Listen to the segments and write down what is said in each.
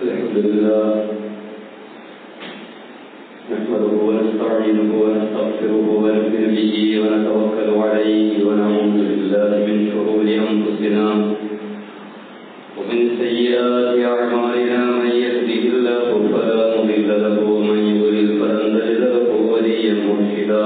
الحمد لله نحمده ونستعينه ونستغفره ونؤمن به ونتوكل عليه ونعوذ بالله من شرور انفسنا ومن سيئات اعمالنا من يهده الله فلا مضل له ومن يضلل فلن تجد له وليا مرشدا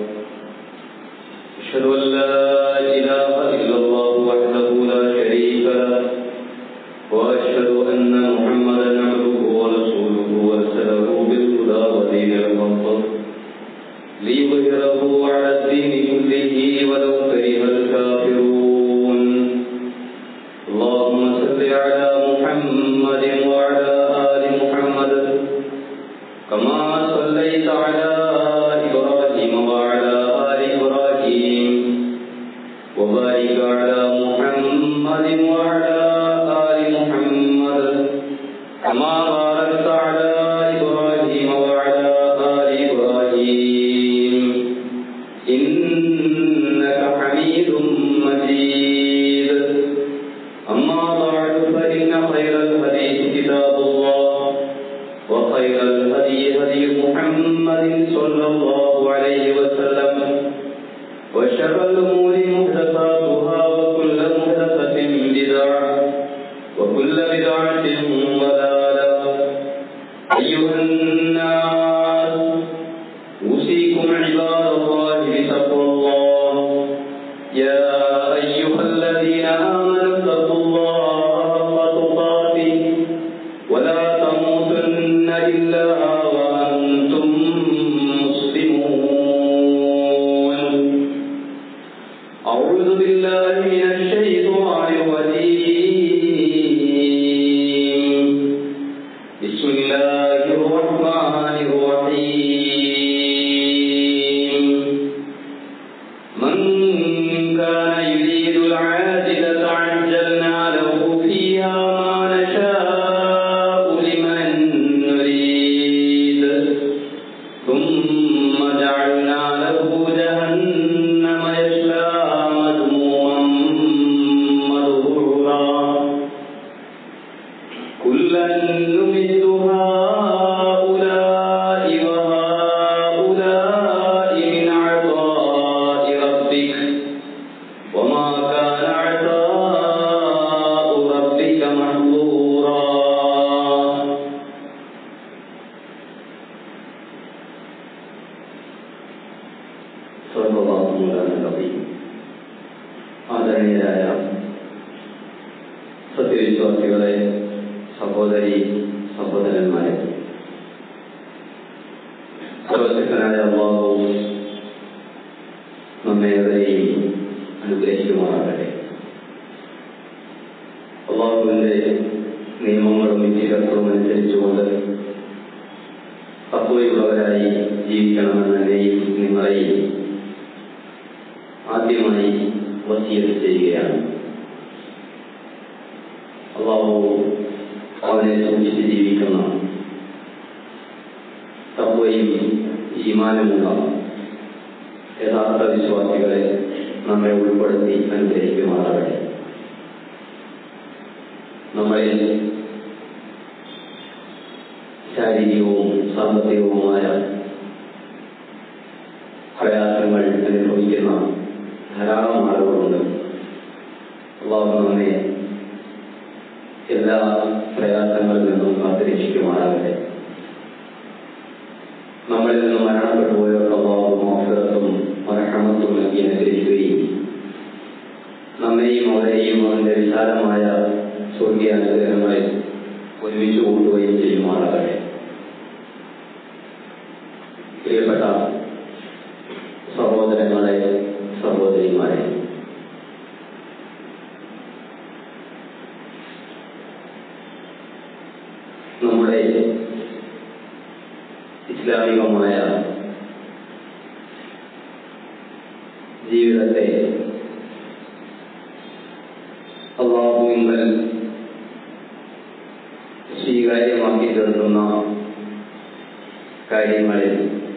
أشهد أن لا إله إلا الله وحده لا شريك له وأشهد أن محمدا عبده ورسوله أرسله بالهدى ودين الحق ليظهره على الدين كله ولو كره الكافرون اللهم صل على محمد وعلى آل محمد كما صليت على إبراهيم وعلى آل إبراهيم وبارك على محمد وعلى آل محمد كما باركت على إبراهيم وعلى آل إبراهيم إنك حميد مجيد أما بعد فإن خير الحديث كتاب الله وخير الهدي هدي محمد صلى الله عليه وسلم وشر الأمور محدثاتها وكل محدثة بدعة وكل بدعة ضلالة أيها الناس أوصيكم عباد الله بتقوى الله يا أيها الذين آمنوا اتقوا الله حق تقاته ولا تموتن إلا وأنتم مسلمون أعوذ بالله من الشيطان الرجيم بسم الله الرحمن الرحيم من كان يريد العاجلة عجلنا له فيها ما نشاء لمن نريد ثم جعلنا له جهنم يصلاها مذموما مدحورا كلا نمد هؤلاء وهؤلاء من عطاء ربك وما كان عطاء ربك محظورا ആദരണീയരായ സത്യവിശ്വാസികളെ സഹോദരി സഹോദരന്മാരെ സർവശക്തനായ അള്ളാഹു നമ്മേവരെയും അനുഗ്രഹിക്കുമാറാകട്ടെ അള്ളാഹുവിന്റെ നിയമങ്ങളും വിദ്യാഭ്യാസവും അനുസരിച്ചുകൊണ്ട് തത്വയുള്ളവരായി ജീവിക്കണമെന്ന് എന്നെയും നിങ്ങളെയും ആദ്യമായി വസീയത്ത് ചെയ്യുകയാണ് അള്ളാഹു അവനെ സൂക്ഷിച്ച് ജീവിക്കുന്ന തത്വയും ഈമാനമുള്ള യഥാർത്ഥ വിശ്വാസികളെ നമ്മെ ഉൾപ്പെടുത്തി അനുഗ്രഹിക്കുമാറാകട്ടെ നമ്മളിൽ ശാരീരികവും സാമ്പത്തികവുമായ പ്രയാസങ്ങൾ അനുഭവിക്കുന്ന ധാരാളം ആളുകളുണ്ട് അള്ളാഹു നമ്മെ എല്ലാ പ്രയാസങ്ങളിൽ നിന്നും കാത്തിരക്ഷിക്കുമാറാകട്ടെ നമ്മളിൽ നിന്ന് മരണപ്പെട്ടു പോയവർക്ക് അള്ളാഹു മോഫിറത്തും മറഹമത്തും നൽകി അനുഗ്രഹിക്കുകയും നമ്മെയും അവരെയും അവന്റെ വിശാലമായ സ്വർഗീയ അനുഗ്രഹങ്ങളിൽ ഒരുമിച്ച് കൂട്ടുകയും ചെയ്യുമാറാകട്ടെ പ്രിയപ്പെട്ട സഹോദരങ്ങളെ സഹോദരിമാരെ നമ്മുടെ ഇസ്ലാമികമായ ജീവിതത്തെ അള്ളാഹുവിങ്കൽ സ്വീകാര്യമാക്കി തീർക്കുന്ന കാര്യങ്ങളിൽ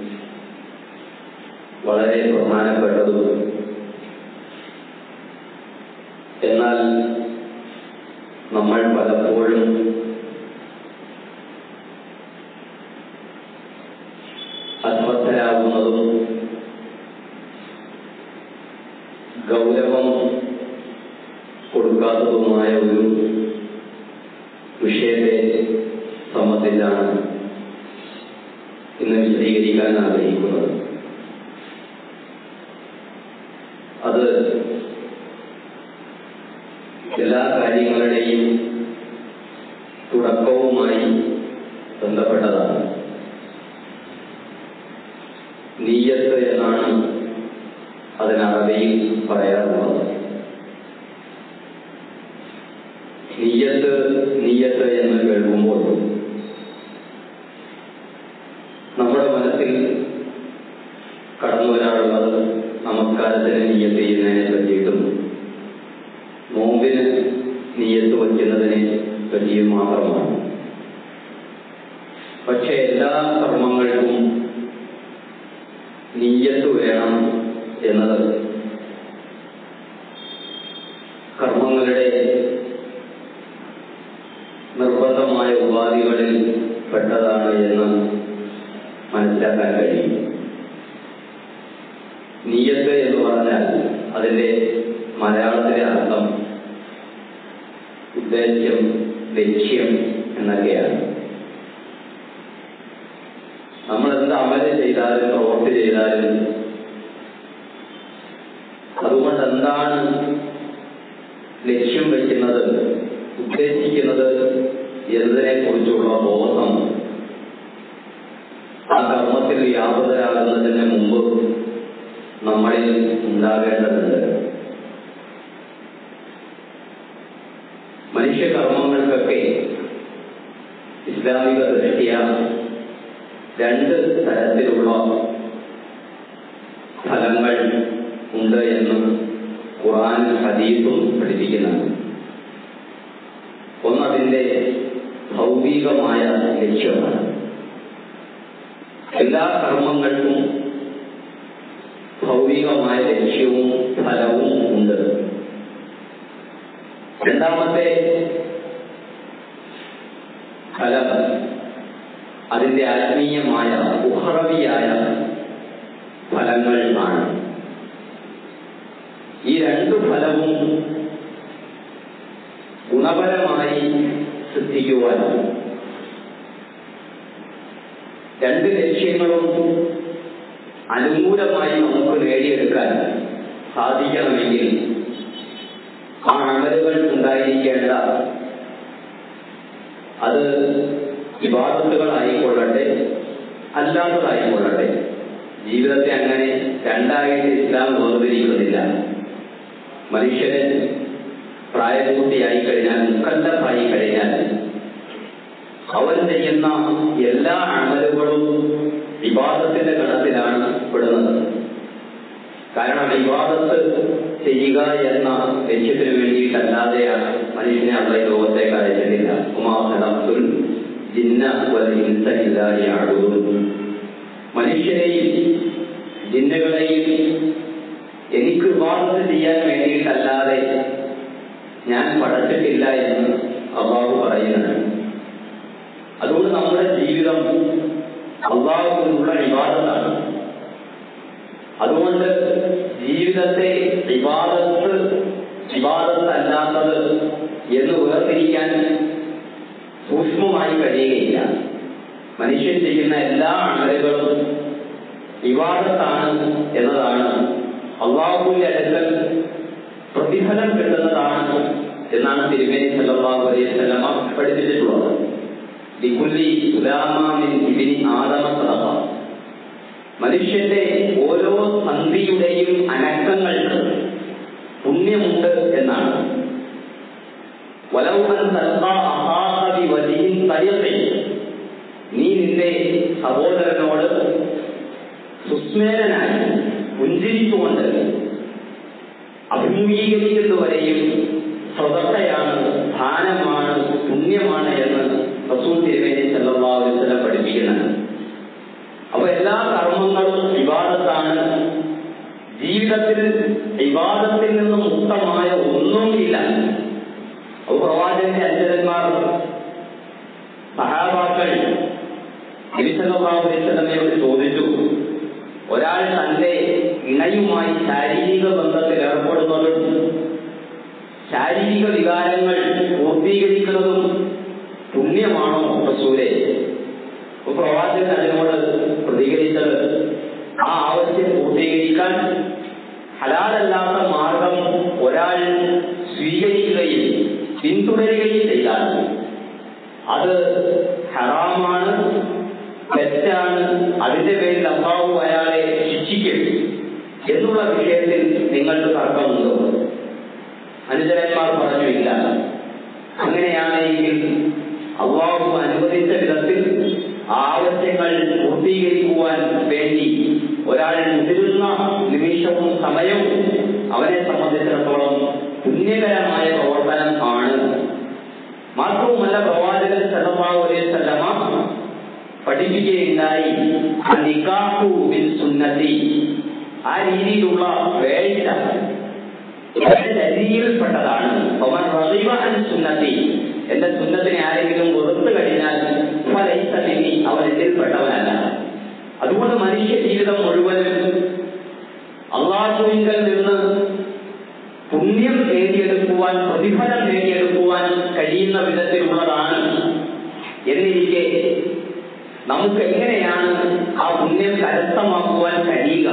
വളരെ പ്രധാനപ്പെട്ടതും എന്നാൽ നമ്മൾ പലപ്പോഴും മനസ്സിലാവുന്നതും ഗൗരവം കൊടുക്കാത്തതുമായ ഒരു വിഷയത്തെ സംബന്ധിച്ചാണ് ഇന്ന് വിശദീകരിക്കാൻ ആഗ്രഹിക്കുന്നത് അത് എല്ലാ കാര്യങ്ങളുടെയും തുടക്കവുമായി ബന്ധപ്പെട്ടതാണ് നീയത്ത് എന്നാണ് അതിന് അറബിയിൽ പറയാറുള്ളത് നീയത്ത് നീയത്ത് എന്ന് കേൾക്കുമ്പോൾ നമ്മുടെ മനസ്സിൽ കടന്നു വരാറുള്ളത് നമസ്കാരത്തിന് നീയത്ത് ചെയ്യുന്നതിനെ പറ്റിയിട്ടും നോമ്പിന് നീയത്ത് വയ്ക്കുന്നതിനെ പറ്റിയും മാത്രമാണ് പക്ഷെ എല്ലാ കർമ്മങ്ങൾക്കും നീയത്ത് വേണം എന്നത് കർമ്മങ്ങളുടെ നിർബന്ധമായ ഉപാധികളിൽ പെട്ടതാണ് എന്ന് മനസ്സിലാക്കാൻ കഴിയും നീയത്ത് എന്ന് പറഞ്ഞാൽ അതിന്റെ മലയാളത്തിലെ അർത്ഥം ഉദ്ദേശ്യം ലക്ഷ്യം എന്നൊക്കെയാണ് നമ്മൾ എന്ത് അമല് ചെയ്താലും പ്രവൃത്തി ചെയ്താലും അതുകൊണ്ട് എന്താണ് ലക്ഷ്യം വയ്ക്കുന്നത് ഉദ്ദേശിക്കുന്നത് എന്നതിനെ കുറിച്ചുള്ള ബോധം ആ കർമ്മത്തിൽ വ്യാപൃതരാകുന്നതിന് മുമ്പ് നമ്മളിൽ ഉണ്ടാകേണ്ടതുണ്ട് മനുഷ്യകർമ്മങ്ങൾക്കൊക്കെ ഇസ്ലാമിക ദൃഷ്ടിയ രണ്ട് തരത്തിലുള്ള ഫലങ്ങൾ ഉണ്ട് എന്ന് ഖുറാൻ ഹദീസും പഠിപ്പിക്കുന്നുണ്ട് ഒന്നതിന്റെ ഭൗതികമായ ലക്ഷ്യമാണ് എല്ലാ കർമ്മങ്ങൾക്കും ഭൗതികമായ ലക്ഷ്യവും ഫലവും ഉണ്ട് രണ്ടാമത്തെ ഫലം അതിന്റെ ആത്മീയമായ ഉഹറവിയായ ഫലങ്ങൾ ആണ് ഈ രണ്ടു ഫലവും ഗുണപരമായി സിദ്ധിക്കുവാൻ രണ്ട് ലക്ഷ്യങ്ങളും അനുകൂലമായി നമുക്ക് നേടിയെടുക്കാൻ സാധിക്കണമെങ്കിൽ ആ അമലുകൾ ഉണ്ടായിരിക്കേണ്ട അത് വിവാദത്തുകളായിക്കൊള്ളട്ടെ അല്ലാത്തതായിക്കൊള്ളട്ടെ ജീവിതത്തെ അങ്ങനെ രണ്ടായിട്ട് ഇസ്ലാം വേർതിരിക്കുന്നില്ല മനുഷ്യന് പ്രായപൂർത്തിയായി കഴിഞ്ഞാൽ മുക്കല്ലഫായി കഴിഞ്ഞാൽ അവൻ ചെയ്യുന്ന എല്ലാ അമലുകളും വിവാദത്തിന്റെ ഗണത്തിലാണ് പെടുന്നത് കാരണം വിവാദത്ത് ചെയ്യുക എന്ന ലക്ഷ്യത്തിന് വേണ്ടിയിട്ടല്ലാതെയാണ് മനുഷ്യനെ അവിടെ ലോകത്തേക്ക് അയച്ചിട്ടില്ല ഉമാഹലത്തുൽ ജിന്ന ഇല്ലാതെയാടുന്നു മനുഷ്യരെയും ജിന്നുകളെയും എനിക്ക് വിവാദത്ത് ചെയ്യാൻ വേണ്ടിയിട്ടല്ലാതെ ഞാൻ പഠിച്ചിട്ടില്ല എന്ന് അള്ളാഹു പറയുന്നുണ്ട് അതുകൊണ്ട് നമ്മുടെ ജീവിതം അള്ളാഹുവിനുള്ള വിവാദത്താണ് അതുകൊണ്ട് ജീവിതത്തെ വിവാദത്ത് വിവാദത്തല്ലാത്തത് എന്ന് വേർതിരിക്കാൻ സൂക്ഷ്മമായി കഴിയുകയില്ല മനുഷ്യൻ ചെയ്യുന്ന എല്ലാ അമലുകളും വിവാദത്താണ് എന്നതാണ് അള്ളാഹുവിന്റെ അടുക്കൽ പ്രതിഫലം കിട്ടുന്നതാണ് എന്നാണ് തിരുമേനി സല്ലല്ലാഹു അലൈഹി വസല്ലമ പഠിപ്പിച്ചിട്ടുള്ളത് ലികുല്ലി ഉലാമാമിൻ ഇബ്നി ആദമ സദഖ മനുഷ്യന്റെ ഓരോ സന്ധിയുടെയും അനക്കങ്ങൾക്ക് പുണ്യമുണ്ട് എന്നാണ് നീ നിന്റെ സഹോദരനോട് സുസ്മേരനായി പുഞ്ചിരിച്ചുകൊണ്ട് അഭിമുഖീകരിക്കുന്നവരെയും സ്വതത്തയാണ് ധാനമാണ് പുണ്യമാണ് എന്ന് റസൂൽ തിരുമേനി സല്ലല്ലാഹു അലൈഹി വസല്ലം പഠിപ്പിക്കുന്നത് അപ്പൊ എല്ലാ കർമ്മങ്ങളും വിവാദത്താണ് ജീവിതത്തിൽ വിവാദത്തിൽ നിന്ന് മുക്തമായ ഒന്നുമില്ല അപ്പൊ പ്രവാചകന്റെ അഞ്ചരന്മാർ സഹാബാക്കൾ നബിസല്ലാഹു അലൈഹി വസല്ലമയോട് ചോദിച്ചു ഇണയുമായി ശാരീരിക ബന്ധത്തിൽ ഏർപ്പെടുന്നതും ശാരീരിക വികാരങ്ങൾ പൂർത്തീകരിക്കുന്നതും പുണ്യമാണോ റസൂലെ അപ്പൊ പ്രവാചകൻ അതിനോട് പ്രതികരിച്ചത് ആ ആവശ്യം പൂർത്തീകരിക്കാൻ ഹലാലല്ലാത്ത മാർഗം ഒരാൾ സ്വീകരിക്കുകയും പിന്തുടരുകയും ചെയ്താൽ അത് ഹറാമാണ് തെറ്റാണ് അതിന്റെ പേരിൽ അള്ളാഹു അയാളെ ശിക്ഷിക്കും എന്നുള്ള വിഷയത്തിൽ നിങ്ങൾക്ക് തർക്കമുണ്ടോ അനുചരന്മാർ പറഞ്ഞു ഇല്ല അങ്ങനെയാണെങ്കിൽ അള്ളാഹു അനുവദിച്ച വിധത്തിൽ ആവശ്യങ്ങൾ പൂർത്തീകരിക്കുവാൻ വേണ്ടി ഒരാൾ മുതിരുന്ന നിമിഷവും സമയവും അവനെ സംബന്ധിച്ചിടത്തോളം പുണ്യകരമായ പ്രവർത്തനം ആണ് മാത്രവുമല്ല പ്രവാചകൻ സല്ലല്ലാഹു അലൈഹി വസല്ലമ പഠിപ്പിക്കുകയുണ്ടായി നിക്കാഹു ബിൽ സുന്നത്തി ആ രീതിയിലുള്ള വേഴ്ച ശരീരപ്പെട്ടതാണ് സുന്നത്തി എന്റെ സുന്നത്തിനെ ആരെങ്കിലും വെറുത്തു കഴിഞ്ഞാൽ ഫലൈസലിനി അവൻ ഇതിൽപ്പെട്ടവനല്ല അതുകൊണ്ട് മനുഷ്യ ജീവിതം മുഴുവനും അള്ളാഹുവിങ്കൽ നിന്ന് പുണ്യം നേടിയെടുക്കുവാൻ പ്രതിഫലം നേടിയെടുക്കുവാൻ കഴിയുന്ന വിധത്തിലുള്ളതാണ് എന്നിരിക്കെ നമുക്ക് എങ്ങനെയാണ് ആ പുണ്യം കരസ്ഥമാക്കുവാൻ കഴിയുക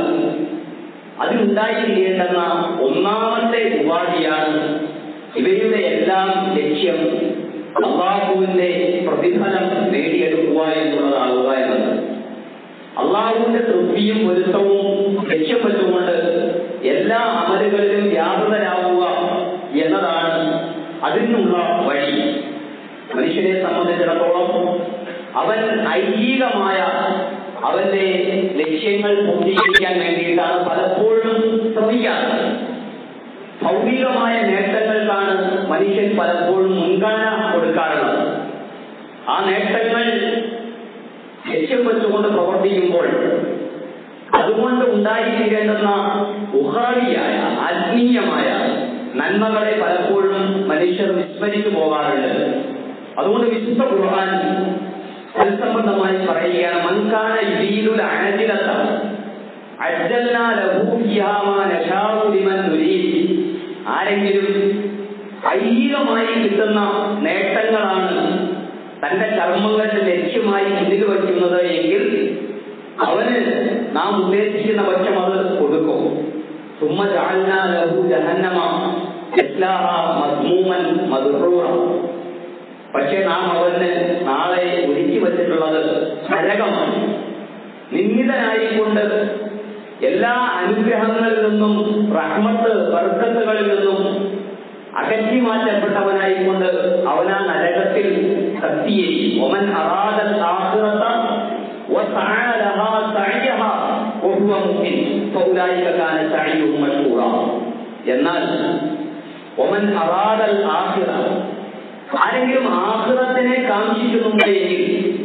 അതിനുണ്ടായിത്തീരേണ്ടെന്ന ഒന്നാമത്തെ ഉപാധിയാണ് ഇവയുടെ എല്ലാം ലക്ഷ്യം അള്ളാഹുവിന്റെ പ്രതിഫലം നേടിയെടുക്കുക എന്നുള്ളതാകുക എന്നത് അള്ളാഹുവിന്റെ തൃപ്തിയും പൊരുത്തവും ലക്ഷ്യം വെച്ചുകൊണ്ട് എല്ലാ അമലുകളിലും വ്യാപൃതരാകുക എന്നതാണ് അതിനുള്ള വഴി മനുഷ്യനെ സംബന്ധിച്ചിടത്തോളം അവൻ ഐഹികമായ അവന്റെ ലക്ഷ്യങ്ങൾ പൂർത്തീകരിക്കാൻ വേണ്ടിയിട്ടാണ് പലപ്പോഴും ശ്രമിക്കാറ് ഭൗതികമായ നേട്ടങ്ങൾക്കാണ് മനുഷ്യൻ പലപ്പോഴും മുൻഗണന കൊടുക്കാറുള്ളത് ആ നേട്ടങ്ങൾ ലക്ഷ്യം വെച്ചുകൊണ്ട് പ്രവർത്തിക്കുമ്പോൾ അതുകൊണ്ട് ഉണ്ടായിത്തീരേണ്ടുന്ന ഉഹാവിയായ ആത്മീയമായ നന്മകളെ പലപ്പോഴും മനുഷ്യർ വിസ്മരിച്ചു പോകാറുണ്ട് അതുകൊണ്ട് വിശുദ്ധ ഖുർആൻ തൽസംബന്ധമായി പറയുകയാണ് മൻകാന യുരീദുൽ അഅജിലത അജ്ജൽനാ ലഹു ഫീഹാ മാ നശാഉ ലിമൻ നുരീദ് ആരെങ്കിലും ഐഹികമായി കിട്ടുന്ന നേട്ടങ്ങളാണ് തന്റെ കർമ്മങ്ങളുടെ ലക്ഷ്യമായി മുന്നിൽ വയ്ക്കുന്നത് എങ്കിൽ അവന് നാം ഉദ്ദേശിക്കുന്ന പക്ഷം അത് കൊടുക്കും ثم جعلنا له جهنم يصلاها مذموما مدحورا പക്ഷെ നാം അവന് നാളെ ഒരുക്കി വച്ചിട്ടുള്ളത് നരകമാണ് നിന്ദിതനായിക്കൊണ്ട് എല്ലാ അനുഗ്രഹങ്ങളിൽ നിന്നും റഹ്മത്ത് വർദ്ധത്തുകളിൽ നിന്നും അകറ്റി മാറ്റപ്പെട്ടവനായിക്കൊണ്ട് അവനാ നരകത്തിൽ കത്തിയിരിക്കും ഒമൻ അറാദ ആഖിറത وسعى لها سعيها وهو مؤمن فأولئك كان سعيهم مشكورا എന്നാൽ ഒമൻ അറാദൽ ആഖിറ ആരെങ്കിലും ആഹ്റത്തിനെ കാക്ഷിക്കുന്നുണ്ടെങ്കിൽ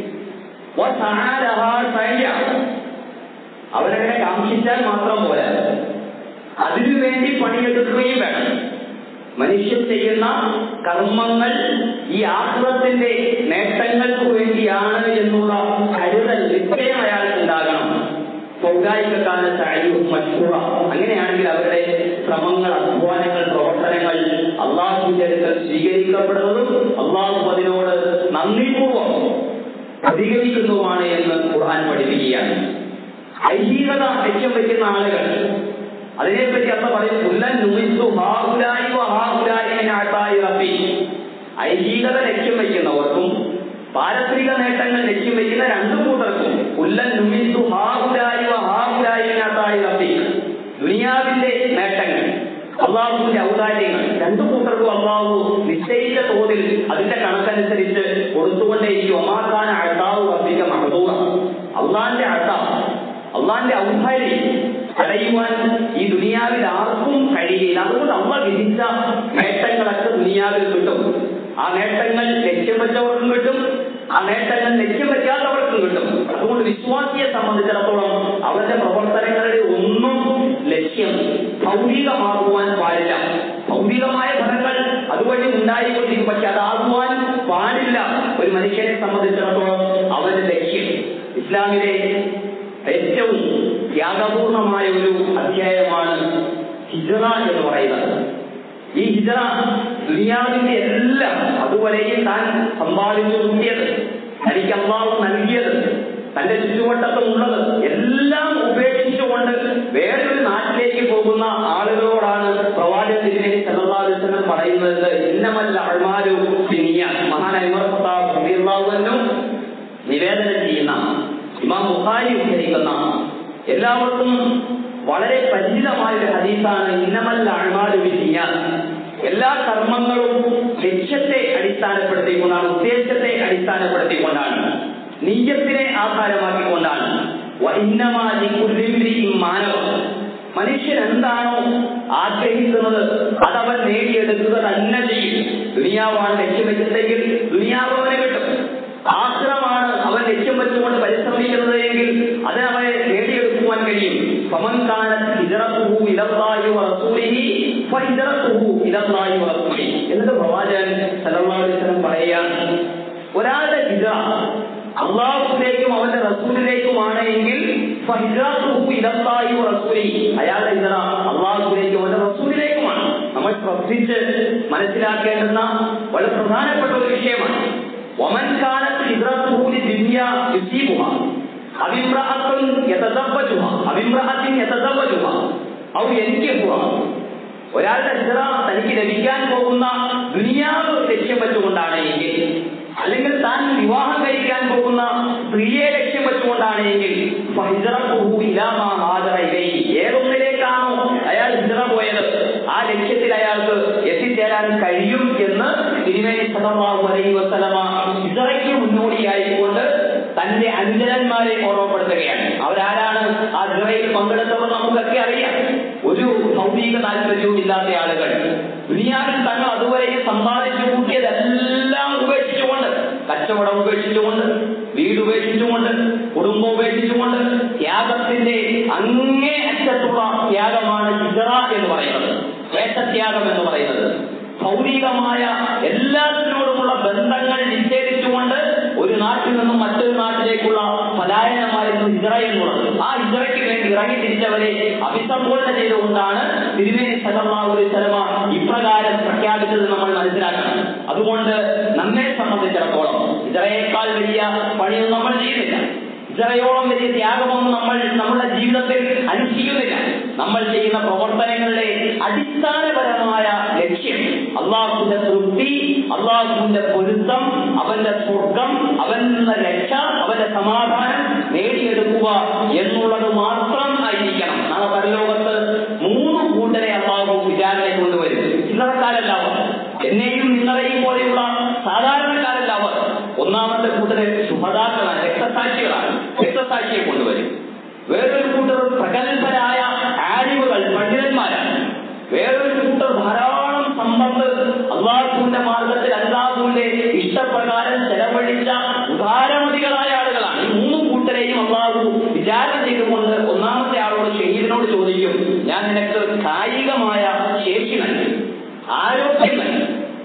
അവരങ്ങനെ കാക്ഷിച്ചാൽ മാത്രം പോരാ അതിനുവേണ്ടി പണിയെടുക്കുകയും വേണം മനുഷ്യൻ ചെയ്യുന്ന കർമ്മങ്ങൾ ഈ ആഹ്റത്തിന്റെ നേട്ടങ്ങൾക്ക് വേണ്ടിയാണ് എന്നുള്ള കരുതൽ നിശ്ചയം അയാൾക്ക് ഉണ്ടാകണം പൗരായികക്കാല ചായവും മഷൂറ അങ്ങനെയാണെങ്കിൽ അവരുടെ ശ്രമങ്ങൾ അധ്വാനങ്ങൾ പ്രവർത്തനങ്ങൾ അള്ളാഹുവിന്റെ അടുക്കൽ സ്വീകരിക്കപ്പെടുന്നതും അള്ളാഹു അതിനോട് നന്ദിപൂർവം പ്രതികരിക്കുന്നതുമാണ് എന്ന് ഖുർആൻ പഠിപ്പിക്കുകയാണ് ഐഹികത ലക്ഷ്യം വയ്ക്കുന്ന ആളുകൾ അതിനെപ്പറ്റി അമ്മ പറയും പുല്ലൻ നുമിത്തു ഹാഹുലായി ഹാഹുലായി റബ്ബി ഐഹികത ലക്ഷ്യം വയ്ക്കുന്നവർക്കും പാരത്രിക നേട്ടങ്ങൾ ലക്ഷ്യം വയ്ക്കുന്ന രണ്ടു കൂട്ടർക്കും പുല്ലൻ നുമിത്തു ഹാഹുലായി ഹാഹുലായി റബ്ബി ദുനിയാവിന്റെ നേട്ടങ്ങൾ അള്ളാഹുവിന്റെ ഔദാര്യങ്ങൾ രണ്ടു കൂട്ടർക്കും അള്ളാഹു നിശ്ചയിച്ച തോതിൽ അതിന്റെ കണക്കനുസരിച്ച് കൊടുത്തുകൊണ്ടേയിരിക്കും ഒമാക്കാൻ അഴത്താവ് റബ്ബിക മഹദൂറ അള്ളാന്റെ അഴത്താവ് അള്ളാന്റെ ഔദാര്യം തടയുവാൻ ഈ ദുനിയാവിൽ ആർക്കും കഴിയില്ല അതുകൊണ്ട് അമ്മ വിധിച്ച നേട്ടങ്ങളൊക്കെ ദുനിയാവിൽ കിട്ടും ആ നേട്ടങ്ങൾ ലക്ഷ്യം വെച്ചവർക്കും കിട്ടും ആ നേട്ടങ്ങൾ ലക്ഷ്യം വെക്കാത്തവർക്കും കിട്ടും അതുകൊണ്ട് വിശ്വാസിയെ സംബന്ധിച്ചിടത്തോളം അവരുടെ പ്രവർത്തനങ്ങളുടെ ഒന്നും ലക്ഷ്യം ഭൗതികമാകുവാൻ പാടില്ല ഭൗതികമായ ഫലങ്ങൾ അതുവഴി ഉണ്ടായിക്കൊണ്ടിരിക്കും പക്ഷെ അതാകുവാൻ പാടില്ല ഒരു മനുഷ്യനെ സംബന്ധിച്ചിടത്തോളം അവന്റെ ലക്ഷ്യം ഇസ്ലാമിലെ ഏറ്റവും ത്യാഗപൂർണമായ ഒരു അധ്യായമാണ് ഹിജറ എന്ന് പറയുന്നത് ഈ ഹിജറ ദുനിയാവിന്റെ എല്ലാം അതുവരെയും താൻ സമ്പാദിച്ചു കൂട്ടിയത് തനിക്ക് അള്ളാഹു നൽകിയത് തന്റെ ചുറ്റുവട്ടത്തുമുള്ളത് എല്ലാം ഉപേക്ഷിച്ചുകൊണ്ട് വേറൊരു നാട്ടിലേക്ക് പോകുന്ന ആളുകളോടാണ് പ്രവാചക തിരുമേനി സല്ലാസ്ലം പറയുന്നത് ഇന്നമല്ല അൾമാരു സിനിയ മഹാനായ ഉമർത്താവുന്നു നിവേദനം ചെയ്യുന്ന ഇമാം ബുഹാരി ഉദ്ധരിക്കുന്ന എല്ലാവർക്കും വളരെ പരിചിതമായ ഒരു ഹദീസാണ് ഇന്നമല്ല അൾമാരു സിനിയ എല്ലാ കർമ്മങ്ങളും ലക്ഷ്യത്തെ അടിസ്ഥാനപ്പെടുത്തിക്കൊണ്ടാണ് ഉദ്ദേശത്തെ അടിസ്ഥാനപ്പെടുത്തിക്കൊണ്ടാണ് നീയത്തിനെ ആധാരമാക്കിക്കൊണ്ടാണ് മാനവ മനുഷ്യൻ എന്താണോ ആഗ്രഹിക്കുന്നത് അതവൻ നേടിയെടുക്കുക തന്നെ ചെയ്യും ദുനിയാവാണ് ലക്ഷ്യം വെച്ചിട്ടെങ്കിൽ ദുനിയാവ് അവനെ കിട്ടും ആശ്രമാണ് അവൻ ലക്ഷ്യം വെച്ചുകൊണ്ട് പരിശ്രമിക്കുന്നത് എങ്കിൽ അതിനവനെ നേടിയെടുക്കുവാൻ കഴിയും ഫമൻകാലത്ത് ഹിജറത്തുഹു ഇലല്ലാഹി വറസൂലിഹി ഫഹിജറത്തുഹു ഇലല്ലാഹി വറസൂലിഹി എന്നിട്ട് പ്രവാചകൻ സല്ലല്ലാഹു അലൈഹി വസല്ലം പറയുകയാണ് ഒരാളുടെ ഹിജറ അള്ളാഹുലേക്കും അവന്റെ റസൂലിലേക്കുമാണ് എങ്കിൽ അയാളുടെ ഹിജറ അള്ളാഹുലേക്കും അവന്റെ റസൂലിലേക്കുമാണ് നമ്മൾ ശ്രദ്ധിച്ച് മനസ്സിലാക്കേണ്ടുന്ന വളരെ പ്രധാനപ്പെട്ട ഒരു വിഷയമാണ് ഒമൻ കാലത്ത് ഹിജറത്തുഹൂലി ദിവ്യ യുസീബുഹ അഭിമ്രഹത്തും യഥതവജുഹ അഭിമ്രഹത്തിൻ യഥതവജുഹ ഔ എനിക്കുഹ ഒരാളുടെ ഹിജറ തനിക്ക് ലഭിക്കാൻ പോകുന്ന ദുനിയാവ് ലക്ഷ്യം വെച്ചുകൊണ്ടാണ് എങ്കിൽ അല്ലെങ്കിൽ താൻ വിവാഹം കഴിക്കാൻ പോകുന്ന സ്ത്രീയെ ലക്ഷ്യം വെച്ചുകൊണ്ടാണ് എങ്കിൽ ഏതൊന്നിലേക്കാണോ അയാൾ ഹിജറ പോയത് ആ ലക്ഷ്യത്തിൽ അയാൾക്ക് എത്തിച്ചേരാൻ കഴിയും എന്ന് തിരുമേനി സദാഹു അലൈഹി വസ്ലമ ഹിജറയ്ക്ക് മുന്നോടിയായിക്കൊണ്ട് തന്റെ അനുജനന്മാരെ ഓർമ്മപ്പെടുത്തുകയാണ് അവരാരാണ് ആ ഹിജറയിൽ പങ്കെടുത്തവർ നമുക്കൊക്കെ അറിയാം ഒരു ഭൗതിക താല്പര്യവും ഇല്ലാത്ത ആളുകൾ ദുനിയാവിൽ തങ്ങൾ അതുവരെ സമ്പാദിച്ചു കൂട്ടിയതെല്ലാം ഉപേക്ഷിച്ചുകൊണ്ട് കച്ചവടം ഉപേക്ഷിച്ചുകൊണ്ട് വീട് ഉപേക്ഷിച്ചുകൊണ്ട് കുടുംബം ഉപേക്ഷിച്ചുകൊണ്ട് ത്യാഗത്തിന്റെ അങ്ങേ അറ്റത്തുള്ള ത്യാഗമാണ് ഹിജറ എന്ന് പറയുന്നത് വേഷത്യാഗം എന്ന് പറയുന്നത് ഭൗതികമായ എല്ലാത്തിനോടുമുള്ള ബന്ധങ്ങൾ നിഷേധിച്ചുകൊണ്ട് ഒരു നാട്ടിൽ നിന്നും മറ്റൊരു നാട്ടിലേക്കുള്ള പലായനമായിരുന്നു ഹിജറ എന്നുള്ളത് ആ ഹിജറയ്ക്ക് വേണ്ടി ഇറങ്ങി തിരിച്ചവരെ അഭിസംബോധന ചെയ്തുകൊണ്ടാണ് തിരുമേനി സലമാവുരി സലമ ഇപ്രകാരം പ്രഖ്യാപിച്ചത് നമ്മൾ മനസ്സിലാക്കണം അതുകൊണ്ട് നമ്മെ സംബന്ധിച്ചിടത്തോളം ഹിജറയേക്കാൾ വലിയ പണിയൊന്നും നമ്മൾ ചെയ്യുന്നില്ല ഹിജറയോളം വലിയ ത്യാഗമൊന്നും നമ്മൾ നമ്മുടെ ജീവിതത്തിൽ അനുഷ്ഠിക്കുന്നില്ല നമ്മൾ ചെയ്യുന്ന പ്രവർത്തനങ്ങളുടെ അടിസ്ഥാനപരമായ ലക്ഷ്യം അള്ളാഹുവിന്റെ തൃപ്തി അള്ളാഹുവിന്റെ പൊരുത്തം അവന്റെ സ്വർഗം അവന്റെ രക്ഷ അവന്റെ സമാധാനം നേടിയെടുക്കുക എന്നുള്ളത് മാത്രം ആയിരിക്കണം നാളെ പരലോകത്ത് മൂന്ന് കൂട്ടരെ അള്ളാഹു വിചാരണയെ കൊണ്ടുവരും ചില്ലറക്കാരല്ല അവർ എന്നെയും നിങ്ങളെയും പോലെയുള്ള സാധാരണക്കാരല്ല അവർ ഒന്നാമത്തെ കൂട്ടരെ ശുഭതാക്കളാണ് രക്തസാക്ഷികളാണ് രക്തസാക്ഷിയെ കൊണ്ടുവരും വേറൊരു കൂട്ടർ പ്രഗത്ഭരായ ആരിവുകൾ പണ്ഡിതന്മാരാണ് വേറൊരു കൂട്ടർ ധാരാളം സമ്പത്ത് അള്ളാഹുവിന്റെ മാർഗത്തിൽ അള്ളാഹുവിന്റെ ഇഷ്ടപ്രകാരം ചെലവഴിച്ച ഉദാരമതികളായ ആളുകളാണ് ഈ മൂന്ന് കൂട്ടരെയും അള്ളാഹു വിചാരണ ചെയ്തുകൊണ്ട് ഒന്നാമത്തെ ആളോട് ഷഹീദിനോട് ചോദിക്കും ഞാൻ നിനക്ക് കായികമായ ശേഷി നൽകി ആരോഗ്യം നൽകി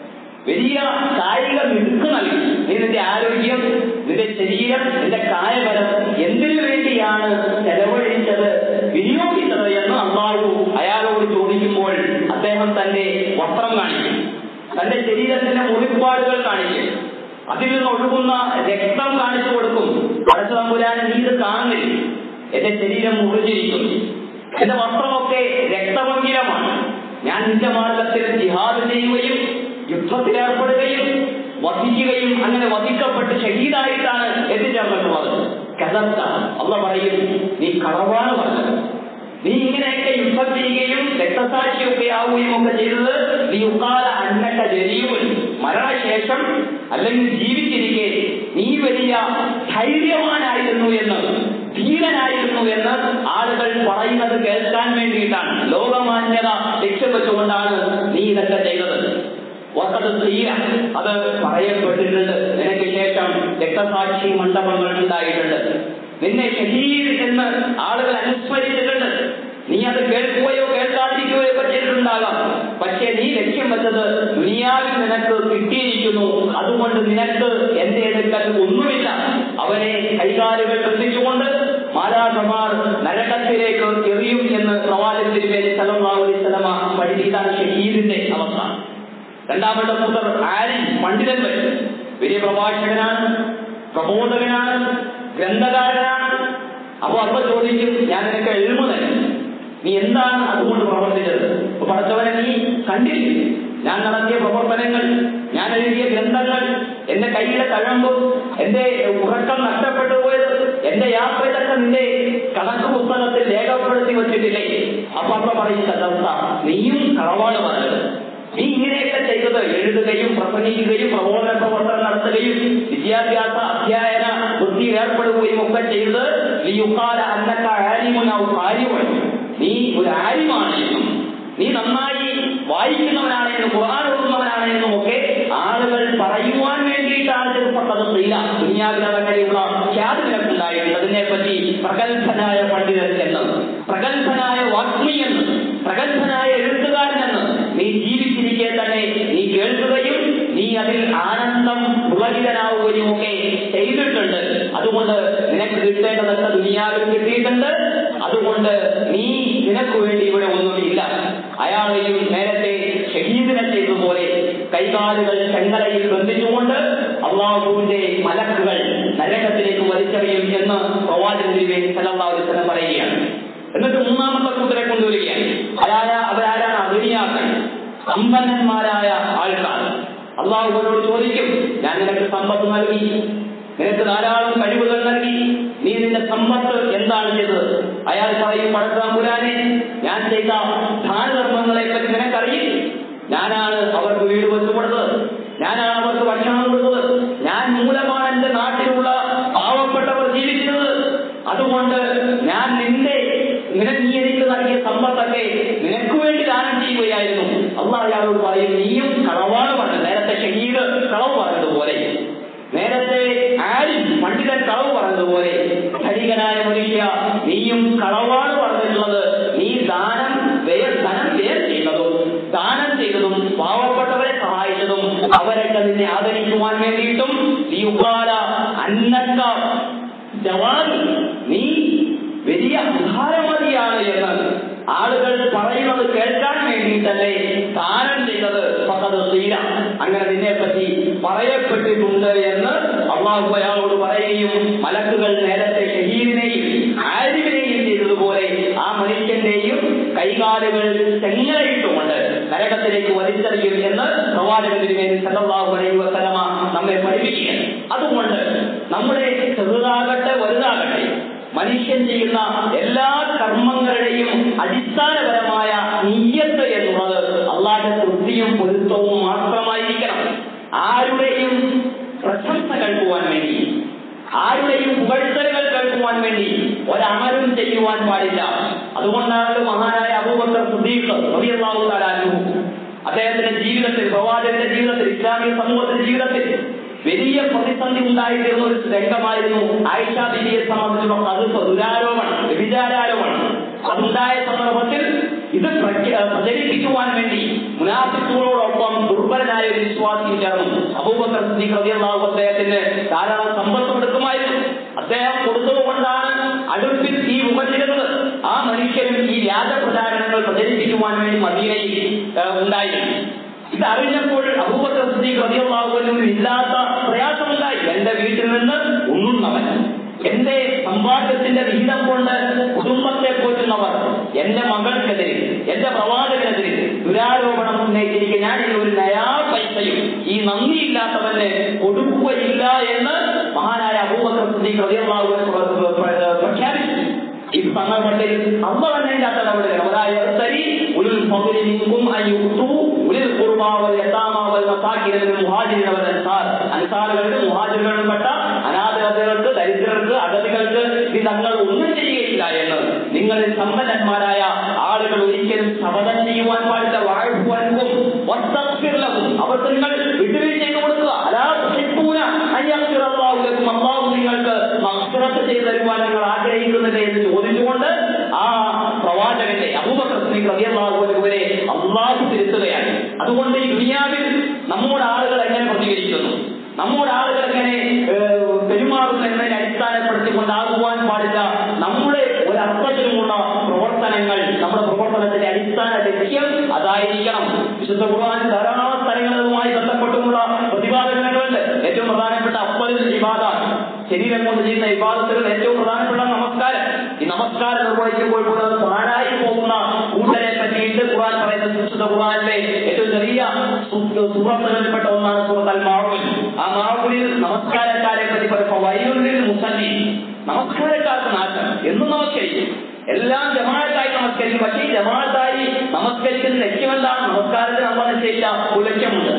വലിയ കായിക മിടുക്ക് നൽകി നീ നിന്റെ ആരോഗ്യം നിന്റെ ശരീരം നിന്റെ കായബലം എന്തിനു വേണ്ടിയാണ് ചെലവഴിച്ചത് വിനിയോഗിച്ചത് എന്ന് അള്ളാഹു അയാളോട് ചോദിക്കുമ്പോൾ അദ്ദേഹം തന്റെ വസ്ത്രം കാണിക്കും തന്റെ ശരീരത്തിന്റെ മുറിപ്പാടുകൾ കാണിക്കും അതിൽ നിന്ന് ഒഴുകുന്ന രക്തം കാണിച്ചു കൊടുക്കും അടുത്ത തമ്പുരാന് നീ ഇത് കാണുന്നില്ല എന്റെ ശരീരം മുറിഞ്ഞിരിക്കുന്നു എന്റെ വസ്ത്രമൊക്കെ രക്തമംഗിലമാണ് ഞാൻ നിന്റെ മാർഗത്തിൽ ജിഹാദ് ചെയ്യുകയും യുദ്ധത്തിലേർപ്പെടുകയും വധിക്കുകയും അങ്ങനെ വധിക്കപ്പെട്ട് ഷഹീദായിട്ടാണ് എത്തിച്ചേർന്നിട്ടുള്ളത് കഥത്ത അല്ല പറയും നീ കളവാണ് പറഞ്ഞത് നീ ഇങ്ങനെയൊക്കെ യുദ്ധം ചെയ്യുകയും രക്തസാക്ഷിയൊക്കെ ആവുകയും ഒക്കെ ചെയ്തത് നീ ഉക്കാല അന്നക്ക ജരീവൻ മരണശേഷം അല്ലെങ്കിൽ ജീവിച്ചിരിക്കെ നീ വലിയ ധൈര്യവാനായിരുന്നു എന്ന് ധീരനായിരുന്നു എന്ന് ആളുകൾ പറയുന്നത് കേൾക്കാൻ വേണ്ടിയിട്ടാണ് ലോകമാന്യത ലക്ഷ്യം വെച്ചുകൊണ്ടാണ് നീ ഇതൊക്കെ ചെയ്തത് വക്കത് തീര അത് പറയപ്പെട്ടിട്ടുണ്ട് നിനക്ക് ശേഷം രക്തസാക്ഷി മണ്ഡപങ്ങൾ ഉണ്ടായിട്ടുണ്ട് നിന്നെ ഷഹീദ് എന്ന് ആളുകൾ അനുസ്മരിച്ചിട്ടുണ്ട് നീ അത് കേൾക്കുകയോ കേൾക്കാതിരിക്കുകയോ ഒക്കെ ചെയ്തിട്ടുണ്ടാകാം പക്ഷേ നീ ലക്ഷ്യം വെച്ചത് ദുനിയാവിൽ നിനക്ക് കിട്ടിയിരിക്കുന്നു അതുകൊണ്ട് നിനക്ക് എന്റെ എതിർക്കൽ ഒന്നുമില്ല അവനെ കൈകാലുകൾ ബന്ധിച്ചുകൊണ്ട് മാലാഖമാർ നരകത്തിലേക്ക് എറിയും എന്ന് പ്രവാചകൻ തിരുമേനി സല്ലല്ലാഹു അലൈഹി വസല്ലമ പഠിച്ച ഇതാണ് ഷഹീദിന്റെ അവസ്ഥ രണ്ടാമത്തെ പുത്രർ ആലിം പണ്ഡിതൻ വരും വലിയ പ്രഭാഷകനാണ് പ്രബോധകനാണ് ഗ്രന്ഥകാരനാണ് അപ്പൊ അപ്പൊ ചോദിക്കും ഞാൻ നിനക്ക് എഴുമ തരും നീ എന്താണ് അതുകൊണ്ട് പ്രവർത്തിച്ചത് അപ്പൊ പഠിച്ചവനെ നീ കണ്ടില്ലേ ഞാൻ നടത്തിയ പ്രവർത്തനങ്ങൾ ഞാൻ എഴുതിയ ഗ്രന്ഥങ്ങൾ എന്റെ കയ്യിലെ തഴമ്പും എന്റെ ഉറക്കം നഷ്ടപ്പെട്ടു പോയത് എന്റെ യാത്രയിലൊക്കെ നിന്റെ കണക്ക് പുസ്തകത്തിൽ രേഖപ്പെടുത്തി വെച്ചിട്ടില്ലേ അപ്പൊ അപ്പൊ പറയും കഥ നീയും കളവാണ് പറഞ്ഞത് നീ ഇങ്ങനെയൊക്കെ ചെയ്തത് എഴുതുകയും പ്രസംഗിക്കുകയും പ്രബോധന പ്രവർത്തനം നടത്തുകയും വിദ്യാഭ്യാസ അധ്യയന വൃത്തി ഏർപ്പെടുകയും ഒക്കെ ചെയ്തത് നീ യുക്കാല അന്നക്ക ആരിമുനാവും കാര്യമാണ് നീ ഒരു ആര്യമാണ് എന്നും നീ നന്നായി വായിക്കുന്നവനാണെന്നും ഖുർആൻ ഓടുന്നവനാണെന്നും ഒക്കെ ആളുകൾ പറയുവാൻ വേണ്ടിയിട്ടാണ് ചെറുപ്പത്തത് ചെയ്യില്ല ദുനിയാവിൽ അതങ്ങനെയുള്ള ഖ്യാതി നിനക്കുണ്ടായിട്ടുണ്ട് അതിനെപ്പറ്റി പ്രഗത്ഭനായ പണ്ഡിതൻ എന്ന് പ്രഗത്ഭനായ വാഗ്മി എന്ന് പ്രഗത്ഭനായ എഴുത്തുകാരൻ എന്ന് നീ ജീവിച്ചിരിക്കെ തന്നെ നീ കേൾക്കുകയും നീ അതിൽ ആനന്ദം പുളകിതനാവുകയും ഒക്കെ ചെയ്തിട്ടുണ്ട് അതുകൊണ്ട് നിനക്ക് കിട്ടേണ്ടതൊക്കെ ദുനിയാവിൽ കിട്ടിയിട്ടുണ്ട് അതുകൊണ്ട് നീ നിനക്ക് വേണ്ടി ഇവിടെ ഒന്നുമില്ല അയാളെയും നേരത്തെ ഷഹീദിനെ ചെയ്തതുപോലെ കൈകാലുകൾ ചെങ്ങലയിൽ ബന്ധിച്ചുകൊണ്ട് അള്ളാഹുവിന്റെ മലക്കുകൾ നരകത്തിലേക്ക് വലിച്ചെറിയും എന്ന് പ്രവാചകൻ സലഹുലം പറയുകയാണ് എന്നിട്ട് മൂന്നാമത്തെ കൂട്ടരെ കൊണ്ടുവരികയാണ് അതായ അവരാരാണ് അഭിനിയാക്കൾ സമ്പന്നന്മാരായ ആൾക്കാർ അള്ളാഹുവിനോട് ചോദിക്കും ഞാൻ നിനക്ക് സമ്പത്ത് നൽകി നിനക്ക് ധാരാളം കഴിവുകൾ നൽകി നീ നിന്റെ സമ്പത്ത് എന്താണ് ചെയ്തത് അയാൾ പറയും പടക്കാമ്പുരാനെ ഞാൻ ചെയ്ത ദാനധർമ്മങ്ങളെ പറ്റി നിനക്കറിയും ഞാനാണ് അവർക്ക് വീട് വെച്ചു കൊടുത്തത് ഞാനാണ് അവർക്ക് ഭക്ഷണം കൊടുത്തത് ഞാൻ മൂലമാണ് എന്റെ നാട്ടിലുള്ള പാവപ്പെട്ടവർ ജീവിക്കുന്നത് അതുകൊണ്ട് ഞാൻ നിന്റെ നിന നീ എനിക്ക് നൽകിയ സമ്പത്തൊക്കെ നിനക്ക് വേണ്ടി ദാനം ചെയ്യുകയായിരുന്നു അള്ളാഹ് അയാളോട് പറയും നീയും കളവാണ് പറഞ്ഞത് നേരത്തെ ഷഹീദ് കളവ് പറഞ്ഞതുപോലെ നേരത്തെ ആരും പണ്ഡിതൻ കളവ് പറഞ്ഞതുപോലെ ധനികനായ മനുഷ്യ നീയും കളവാണ് പറഞ്ഞിട്ടുള്ളത് നീ ദാനം വ്യയ ധനം വ്യയം ചെയ്തതും ദാനം ചെയ്തതും പാവപ്പെട്ടവരെ സഹായിച്ചതും അവരൊക്കെ നിന്നെ ആദരിക്കുവാൻ വേണ്ടിയിട്ടും നീ ഉപാല അന്നക്ക ജവാൻ നീ വലിയ ഉദാരമതിയാണ് എന്ന് ആളുകൾ പറയുന്നത് കേൾക്കാൻ വേണ്ടിയിട്ടല്ലേ ദാനം ചെയ്തത് പക്കത് തീര അങ്ങനെ നിന്നെ പറ്റി പറയപ്പെട്ടിട്ടുണ്ട് എന്ന് അള്ളാഹു അയാളോട് പറയുകയും മലക്കുകൾ നേരത്തെ ഷഹീദിനെയും ആരിവിനെയും ചെയ്തതുപോലെ ആ മനുഷ്യന്റെയും കൈകാലുകൾ തെങ്ങലയിട്ടുകൊണ്ട് നരകത്തിലേക്ക് വലിച്ചെറിയും എന്ന് പ്രവാചകൻ തിരുമേനി സല്ലല്ലാഹു അലൈഹി വസല്ലമ നമ്മെ പഠിപ്പിക്കുകയാണ് അതുകൊണ്ട് നമ്മുടെ ചെറുതാകട്ടെ വലുതാകട്ടെ മനുഷ്യൻ ചെയ്യുന്ന എല്ലാ കർമ്മങ്ങളുടെയും അടിസ്ഥാനപരമായ നീയത്ത് എന്നുള്ളത് അള്ളാന്റെ തൃപ്തിയും പൊരുത്തവും മാത്രമായിരിക്കണം ആരുടെയും പ്രശംസ കേൾക്കുവാൻ വേണ്ടി ആരുടെയും പുകഴ്ത്തലുകൾ കേൾക്കുവാൻ വേണ്ടി ഒരമലും ചെയ്യുവാൻ പാടില്ല അതുകൊണ്ടാണ് മഹാനായ അബൂബക്കർ സുദീഖ് റളിയല്ലാഹു തആല അൻഹു അദ്ദേഹത്തിന്റെ ജീവിതത്തിൽ പ്രവാചകന്റെ ജീവിതത്തിൽ ഇസ്ലാമിക സമൂഹത്തിന്റെ ജീവിതത്തിൽ വലിയ പ്രതിസന്ധി ഉണ്ടായിത്തീർന്ന ഒരു രംഗമായിരുന്നു ആയിഷ ബിബിയെ സംബന്ധിച്ചുള്ള കടുത്ത ദുരാരോപണം വ്യഭിചാരോപണം അതുണ്ടായ സന്ദർഭത്തിൽ ഇത് പ്രഖ്യ- പ്രചരിപ്പിക്കുവാൻ വേണ്ടി മുനാഫിക്കുകളോടൊപ്പം ദുർബലനായ ഒരു വിശ്വാസിയും ചേർന്നു അബൂബക്കർ സിദ്ദീഖ് റളിയല്ലാഹു അദ്ദേഹത്തിന് ധാരാളം സമ്പത്ത് കൊടുക്കുമായിരുന്നു അദ്ദേഹം കൊടുത്തതുകൊണ്ടാണ് അടുപ്പിൽ ഈ ഉപചിരുന്നത് ആ മനുഷ്യരും ഈ വ്യാജ പ്രചാരണങ്ങൾ പ്രചരിപ്പിക്കുവാൻ വേണ്ടി മദീനയിൽ ഏഹ്, ഉണ്ടായിരുന്നു ഇത് അറിഞ്ഞപ്പോൾ അബൂബക്കർ സിദ്ദീഖ് റളിയല്ലാഹു അൻഹു ഇല്ലാത്ത പ്രയാസമുണ്ടായി എന്റെ വീട്ടിൽ നിന്ന് ഉണ്ണുന്നവൻ എന്റെ സമ്പാദ്യത്തിന്റെ വിഹിതം കൊണ്ട് കുടുംബത്തെ പോറ്റുന്നവർ എന്റെ മകൾക്കെതിരെ എന്റെ പ്രവാചകനെതിരെ ദുരാരോപണം ഉന്നയിച്ചിരിക്കെ ഞാൻ ഈ ഒരു നയാ പൈസയും ഈ നന്ദിയില്ലാത്തവന് കൊടുക്കുകയില്ല എന്ന് മഹാനായ അബൂബക്കർ സിദ്ദീഖ് റളിയല്ലാഹു അൻഹു പ്രഖ്യാപിച്ചു ഈ സന്ദർഭത്തിൽ അമ്മ തന്നെ ഇല്ലാത്ത നടപടികൾ അതായത് ഉലിൽ ഫضل منكم أن يؤتوا ഉലിൽ ഖുർബ വൽ യതാമ വൽ മസാകിൻ മിനൽ മുഹാജിരിൻ വൽ അൻസാർ അൻസാറുകളുടെ മുഹാജിറുകളിൽപ്പെട്ട അനാഥകൾക്ക് ദരിദ്രർക്ക് അഗതികൾക്ക് ഇത് തങ്ങൾ ഒന്നും ചെയ്യുകയില്ല എന്ന് നിങ്ങളിൽ സമ്പന്നന്മാരായ ആളുകൾ ഒരിക്കലും ശപഥം ചെയ്യുവാൻ പാടില്ല വാഴ്വാനും അവർക്ക് നിങ്ങൾ വിട്ടുവീഴ്ച ചെയ്ത് കൊടുക്കുക അലാ തുഹിബ്ബൂന അൻ യഗ്ഫിറ അല്ലാഹു ലക്കും അല്ലാഹു നിങ്ങൾക്ക് മഗ്ഫിറത്ത് ചെയ്തു തരുവാൻ നിങ്ങൾ ആഗ്രഹിക്കുന്നില്ലേ എന്ന് ചോദിച്ചുകൊണ്ട് ആ പ്രവാചകന്റെ അബൂബക്കർ സിദ്ദീഖ് റളിയല്ലാഹു അൻഹുവിനെ അള്ളാഹു തിരുത്തുകയാണ് അതുകൊണ്ട് ഈ ദുനിയാവിൽ നമ്മുടെ ആളുകൾ എങ്ങനെ പ്രതികരിക്കുന്നു നമ്മുടെ ആളുകൾ എങ്ങനെ ഏഹ്, പെരുമാറുന്നു എന്നതിനെ അടിസ്ഥാനപ്പെടുത്തിക്കൊണ്ടാകുവാൻ പാടില്ല ഒരർത്ഥത്തിലുമുള്ള പ്രവർത്തനങ്ങൾ നമ്മുടെ പ്രവർത്തനത്തിന്റെ അടിസ്ഥാന ലക്ഷ്യം അതായിരിക്കണം വിശുദ്ധ ഖുർആൻ ധാരാളം സ്ഥലങ്ങളുമായി ബന്ധപ്പെട്ടുമുള്ള പ്രതിപാദനങ്ങളുണ്ട് ഏറ്റവും പ്രധാനപ്പെട്ട അപ്പൽ വിവാദ ശരീരം കൊണ്ട് ചെയ്യുന്ന വിവാദത്തിൽ ഏറ്റവും പ്രധാനപ്പെട്ട നമസ്കാരം ഈ നമസ്കാരം നിർവഹിക്കുമ്പോൾ കൂടെ അത് പാഴായി പോകുന്ന കൂട്ടരെ പറ്റിയിട്ട് ഖുർആൻ പറയുന്നത് വിശുദ്ധ ഖുർആനിലെ ഏറ്റവും ചെറിയ സുഹൃത്തുക്കളിൽപ്പെട്ട ഒന്നാണ് സുഹൃത്ത് അൽ മാവുൽ ആ മാവുലിൽ നമസ്കാരക്കാരെ പറ്റി പറയുമ്പോൾ വൈകുണ്ഠിൽ മുസല്ലി നമസ്കാരക്കാർക്ക് നാശം എന്നും നമസ്കരിക്കും എല്ലാം ജമാഅത്തായി നമസ്കരിക്കും പക്ഷേ ഈ ജമാഅത്തായി നമസ്കരിക്കുന്ന ലക്ഷ്യം എന്താണ് നമസ്കാരത്തിന് നമ്മൾ നിശ്ചയിച്ച ഒരു ലക്ഷ്യമുണ്ട്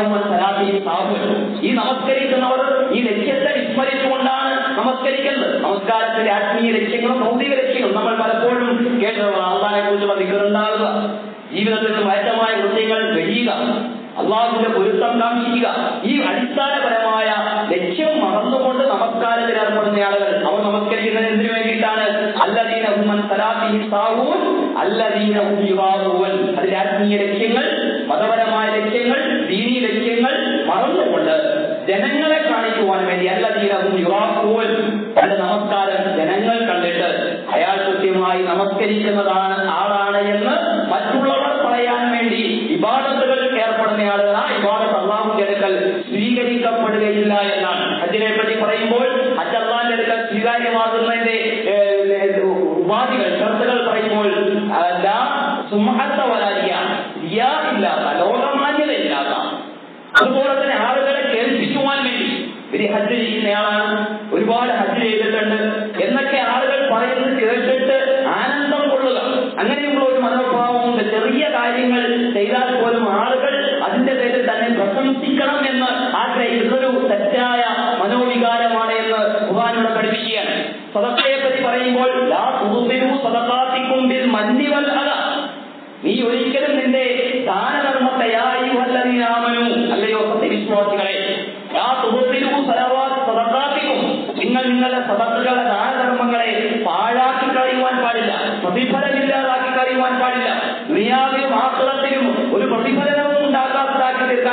ഈ നമസ്കരിക്കുന്നവർ ഈ ലക്ഷ്യത്തെ വിസ്മരിച്ചുകൊണ്ടാണ് നമസ്കരിക്കുന്നത് നമസ്കാരത്തിന്റെ ആത്മീയ ലക്ഷ്യങ്ങളും ഭൗതിക ലക്ഷ്യങ്ങളും നമ്മൾ പലപ്പോഴും കേട്ടതാണ് അള്ളാനെ കുറിച്ചുള്ള നിങ്ങളുണ്ടാകുക ജീവിതത്തിൽ മാറ്റമായ കൃത്യങ്ങൾ കഴിയുക അള്ളാഹുവിന്റെ പൊരുത്തം കാക്ഷിക്കുക ഈ അടിസ്ഥാനപരമായ ലക്ഷ്യം മറന്നുകൊണ്ട് നമസ്കാരത്തിൽ ഏർപ്പെടുന്ന ആളുകൾ അവർ നമസ്കരിക്കുന്നത് എന്തിനു വേണ്ടിയിട്ടാണ് അല്ലദീന ഹുമൻ സലാത്തിഹി സാഹൂൻ അല്ലദീന ഹും യുവാഹൂൻ അതിന്റെ ആത്മീയ ലക്ഷ്യങ്ങൾ മതപരമായ ലക്ഷ്യങ്ങൾ ദീനീ ലക്ഷ്യങ്ങൾ മറന്നുകൊണ്ട് ജനങ്ങളെ കാണിക്കുവാൻ വേണ്ടി അല്ലദീന ഹും യുവാഹൂൻ തന്റെ നമസ്കാരം ജനങ്ങൾ കണ്ടിട്ട് അയാൾ കൃത്യമായി നമസ്കരിക്കുന്നതാണ് ആളാണ് എന്ന് മറ്റുള്ളവർ പറയാൻ വേണ്ടി ഇബാദത്തുകൾ ഏർപ്പെടുന്ന ആളുകൾ ആ ഇബാദത്ത് അള്ളാഹുന്റെ അടുക്കൽ സ്വീകരിക്കപ്പെടുകയില്ല എന്നാണ് ഹജ്ജിനെ പറ്റി പറയുമ്പോൾ ഹജ്ജ് അള്ളാഹിന്റെ അടുക്കൽ സ്വീകാര്യമാകുന്നതിന്റെ ഉപാധികൾ ഷർത്തുകൾ പറയുമ്പോൾ സുമഹത്ത വരാതിയ റിയ ഇല്ലാത്ത ലോകമാന്യത ഇല്ലാത്ത അതുപോലെ തന്നെ ആളുകളെ കേൾപ്പിക്കുവാൻ വേണ്ടി ഇവര് ഹജ്ജ് ചെയ്യുന്നയാളാണ് ഒരുപാട് ഹജ്ജ് ചെയ്തിട്ടുണ്ട് എന്നൊക്കെ ആളുകൾ പറയുന്നത് കേട്ടിട്ട് ആനന്ദം കൊള്ളുക അങ്ങനെയുള്ള ഒരു മനോഭാവമുണ്ട് ചെറിയ കാര്യങ്ങൾ ചെയ്താൽ പോലും ആളുകൾ അതിന്റെ പേരിൽ തന്നെ പ്രശംസിക്കണം എന്ന് ആഗ്രഹിക്കുന്ന ഒരു തെറ്റായ മനോവികാരമാണ് എന്ന് ഖുർആാനിവിടെ പഠിപ്പിക്കുകയാണ് സദക്കയെ പറ്റി പറയുമ്പോൾ ലാ തുറുബിനു സദക്കാത്തിക്കുമ്പിൽ മന്നിവൽ അല നീ ഒരിക്കലും നിന്റെ ദാനധർമ്മത്തെ യാമനു അല്ലയോ സത്യവിശ്വാസികളെ യാ തുറുബിനു സദക്കാത്തിക്കും നിങ്ങൾ നിങ്ങളുടെ സദക്കുകളുടെ ദാനധർമ്മങ്ങളെ പാഴാക്കി കളയുവാൻ പാടില്ല പ്രതിഫലമില്ലാതാക്കി കളയുവാൻ പാടില്ല ദുനിയാവിലും ആക്രത്തിലും ഒരു പ്രതിഫലനവും ഉണ്ടാക്കാത്തതാക്കി തീർക്കാൻ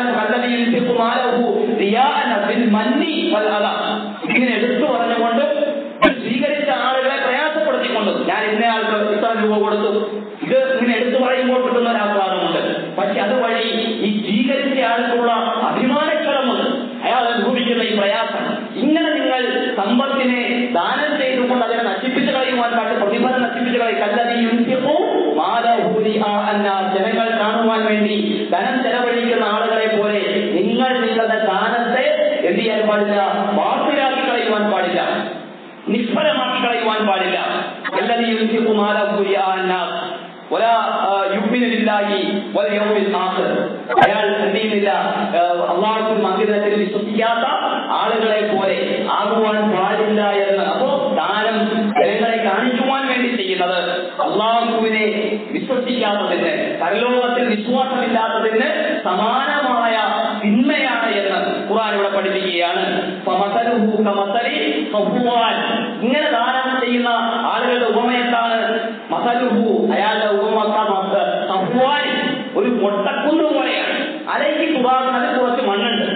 മന്നി ഇങ്ങനെ എടുത്തു പറഞ്ഞുകൊണ്ട് സ്വീകരിച്ച ആളുകളെ പ്രയാസപ്പെടുത്തിക്കൊണ്ടും ഞാൻ ഇന്ന ആൾക്ക് ഇത്ര രൂപ കൊടുത്തു ഇത് ഇങ്ങനെ എടുത്തു പറയുമ്പോൾ കിട്ടുന്ന ഒരു ആഹ്ലാദമുണ്ട് പക്ഷെ അതുവഴി ഈ സ്വീകരിച്ച ആൾക്കുള്ള അഭിമാനക്ഷരമുണ്ട് അയാൾ അനുഭവിക്കുന്ന ഈ പ്രയാസം ഇങ്ങനെ നിങ്ങൾ സമ്പത്തിനെ ദാനം ചെയ്തുകൊണ്ട് അതിനെ നശിപ്പിച്ചു കളയുവാൻ പാട്ട് പ്രതിഫലം നശിപ്പിച്ചു കളയും ജനങ്ങൾ കാണുവാൻ വേണ്ടി ധനം ചെലവഴിക്കുന്ന ആളുകളെ പോലെ നിങ്ങൾ നിങ്ങളുടെ ദാനത്തെ എന്ത് ചെയ്യാൻ പാടില്ല വാർത്തയാക്കി കളയുവാൻ പാടില്ല നിഷ്ഫലമാക്കി കളയുവാൻ പാടില്ല الذي ينفق ماله رئاء الناس ولا يؤمن بالله واليوم الآخر അയാൾ എന്ത് ചെയ്യുന്നില്ല അള്ളാഹു മന്ദിരത്തിൽ വിശ്വസിക്കാത്ത ആളുകളെ പോലെ ആകുവാൻ പാടില്ല എന്ന് അപ്പോ ദാനം ജനങ്ങളെ കാണിക്കുവാൻ വേണ്ടി ചെയ്യുന്നത് അള്ളാഹുവിനെ വിശ്വസിക്കാത്തതിന് പരലോകത്തിൽ വിശ്വാസമില്ലാത്തതിന് സമാനമായ തിന്മയാണ് എന്ന് ഖുർആൻ ഇവിടെ പഠിപ്പിക്കുകയാണ് ഇങ്ങനെ ദാനം ചെയ്യുന്ന ആളുകളുടെ ഉപമ എന്താണ് മസലുഹു അയാളുടെ ഉപമ സഫ്വാൻ ഒരു മൊട്ടക്കുന്ന് പോലെയാണ് അലയ്ക്ക് തുറാൻ അതിൽ കുറച്ച് മണ്ണുണ്ട്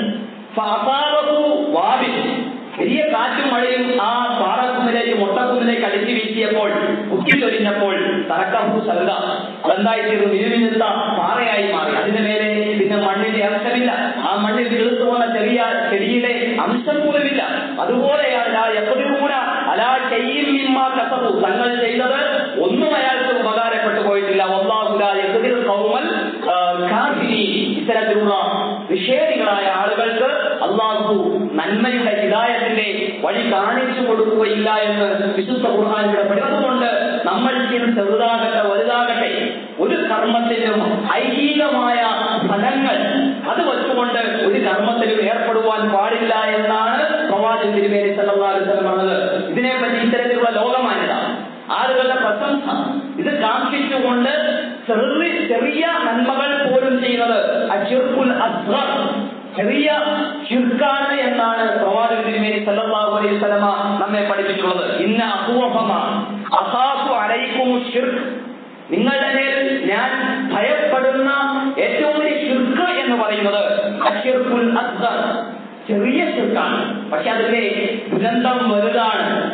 വാവിൽ വലിയ കാറ്റും മഴയും ആ പാറക്കുന്നിലേക്ക് മൊട്ടക്കുന്നിലേക്ക് അടിച്ചു വീശിയപ്പോൾ കുത്തി ചൊരിഞ്ഞപ്പോൾ തറക്കമ്പു സൽദ അതെന്തായി തീർന്നു മിനുമിനുത്ത പാറയായി മാറി അതിന്റെ മേലെ പിന്നെ മണ്ണിന്റെ അംശമില്ല ആ മണ്ണിൽ കിളുത്തു പോകുന്ന ചെറിയ ചെടിയുടെ അംശം പോലുമില്ല അതുപോലെയാണ് ആ എപ്പോഴും അലാ ചെയ്യും മിമ്മ കസബു തങ്ങൾ ചെയ്തത് ഒന്നും അയാൾക്ക് ഉപകാരപ്പെട്ടു പോയിട്ടില്ല ഒന്നാഹുല എതിർ കൗമൽ ഇത്തരത്തിലുള്ള നിഷേധികളായ ആളുകൾക്ക് അള്ളാഹു നന്മയുടെ ഹിതായത്തിന്റെ വഴി കാണിച്ചു കൊടുക്കുകയില്ല എന്ന് വിശുദ്ധ ഖുർആാനിയുടെ പഠിത്തമുണ്ട് നമ്മൾ ചെയ്യുന്ന ചെറുതാകട്ടെ വലുതാകട്ടെ ഒരു കർമ്മത്തിനും ഐഹികമായ ഫലങ്ങൾ അത് വെച്ചുകൊണ്ട് ഒരു കർമ്മത്തിലും ഏർപ്പെടുവാൻ പാടില്ല എന്നാണ് പ്രവാചകൻ തിരുമേനി സല്ലാസ്ലം പറഞ്ഞത് ഇതിനെപ്പറ്റി ഇത്തരത്തിലുള്ള ലോകമാന്യത ആളുകളുടെ പ്രശംസ ഇത് കാക്ഷിച്ചുകൊണ്ട് ചെറിയ ചെറിയ നന്മകൾ പോലും ചെയ്യുന്നത് അഷിർക്കുൽ അസ്ഗർ ചെറിയ ഷിർക്കാണ് എന്നാണ് പ്രവാചകൻ തിരുമേനി സല്ലല്ലാഹു അലൈഹി വസല്ലമ നമ്മെ പഠിപ്പിച്ചിട്ടുള്ളത് ഇന്ന അഹൂഫമ അഖാഫു അലൈക്കും ഷിർക്ക് നിങ്ങളുടെ മേൽ ഞാൻ ഭയപ്പെടുന്ന ഏറ്റവും വലിയ ഷിർക്ക് എന്ന് പറയുന്നത് അഷിർക്കുൽ അസ്ഗർ ചെറിയ ഷിർക്കാണ് പക്ഷെ അതിന്റെ ദുരന്തം വലുതാണ്